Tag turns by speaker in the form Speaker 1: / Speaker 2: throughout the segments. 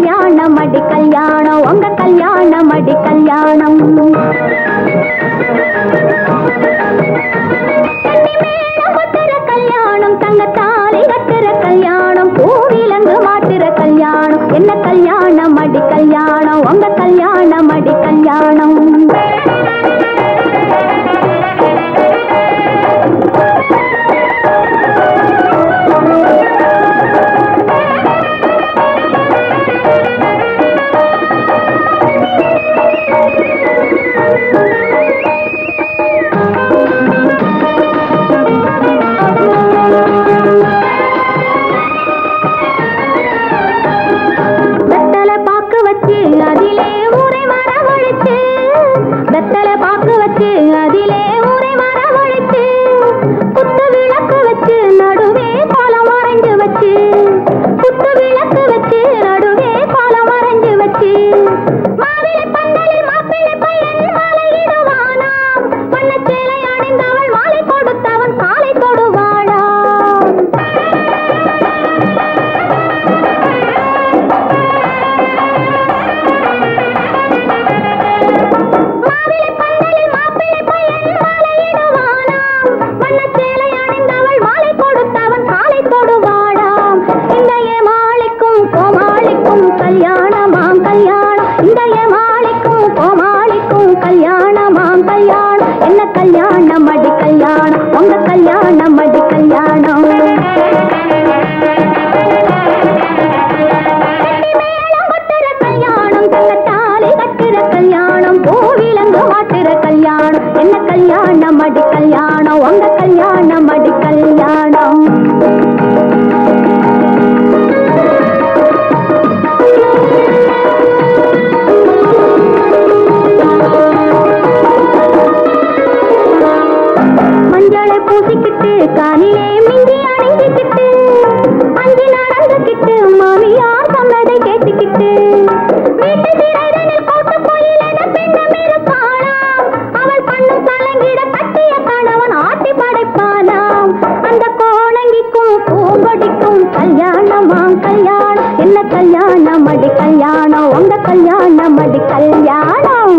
Speaker 1: கல்யாணம் அடி கல்யாணம் உங்க கல்யாணம் அடி கல்யாணம் கட்டுற கல்யாணம் தங்கத்தாலி கட்டுற கல்யாணம் பூவிலங்கு மாட்டுற கல்யாணம் என்ன கல்யாணம் அடி கல்யாணம் உங்க கல்யாணம் அடி கல்யாணம் வெத்தலை பாக்கு வச்சு அதிலே ஊரை வரவழைச்சு வெத்தலை பாக்கு வச்சு அதிலே ஊரை வரவழைச்சு குத்து விளக்கு வச்சு நடுவே பாலம் வரைஞ்சு வச்சு குத்து விளக்கு வச்சு நடுவே பாலம் வரைஞ்சு வச்சு மாவிலை பந்தலில் மாப்பிள்ளை பையன் மாலையிடுவானாம் வண்ணச்சேலை அணிந்தவள் மாலை கொடுத்தவன் காலை தொடுவாளாம் மாவிலை பந்தலில் மாப்பிள்ளை பையன் மாலையிடுவானாம் வண்ணச்சேலை அணிந்தவள் மாலை கொடுத்தவன் காலை தொடுவாளாம் இந்த ஏமாளிக்கும் கோமாளிக்கும் கல்யாணமாம் கல்யாணம் இந்த ஏமாளிக்கும் கோமாளிக்கும் கல்யாணமாம் கல்யாணம் என்ன கல்யாணம் அடி கல்யாணம் உங்க கல்யாணம் அடி கல்யாணம் கட்டுற கல்யாணம் தங்கத்தாலி கட்டுற கல்யாணம் பூவிலங்கு மாட்டுற கல்யாணம் என்ன கல்யாணம் அடி கல்யாணம் உங்க கல்யாணம் அடி கல்யாணம் மஞ்சளை பூசிக்கிட்டு காலிலே மிஞ்சி அணிஞ்சுக்கிட்டு அஞ்சு நடந்துக்கிட்டு மாமியார் சொன்னதை கேட்டுக்கிட்டு வீட்டு திரைதனில் கோட்டு கோயிலென பெண்ணம் இருப்பாளாம் அவள் பண்ணும் கலங்கிட கட்டிய கணவன் ஆட்டி படைப்பானாம் அந்த கோணங்கிக்கும் பூங்கொடிக்கும் கல்யாணமாம் கல்யாணம் என்ன கல்யாணம் அடி கல்யாணம் உங்க கல்யாணம் அடி கல்யாணம்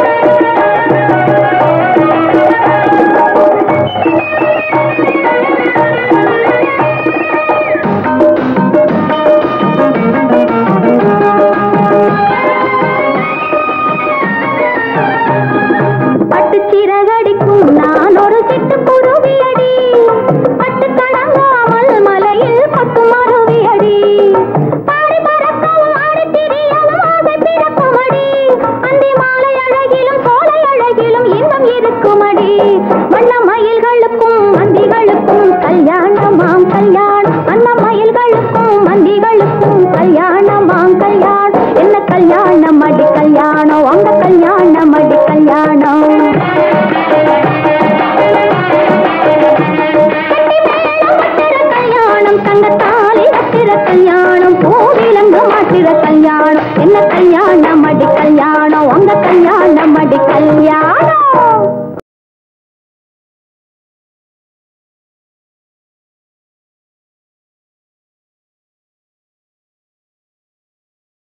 Speaker 1: பட்டு சிறகடிக்கும் நான் ஒரு சிட்டு குருவியடி பட்டு கடங்காமல் மலையில் பட்டு மருவியடி பாடி பறக்கவும் ஆடி திரியவும் ஆசை பிறக்குமடி அந்தி மாலை அழகிலும் சோலை அழகிலும் இன்பம் இருக்குமடி வண்ண மயில்களுக்கும் மந்திகளுக்கும் கல்யாணமாம் கல்யாணம் அன்ன மயில்களுக்கும் மந்திகளுக்கும் கல்யாணமாம் கல்யாணம் என்ன கல்யாணம் அடி கல்யாணம் உங்க கல்யாணம் அடி கல்யாணம் கல்யாணம் தங்கத்தாலி கட்டிற கல்யாணம் பூவிலங்கு மாட்டிற கல்யாணம் என்ன கல்யாணம்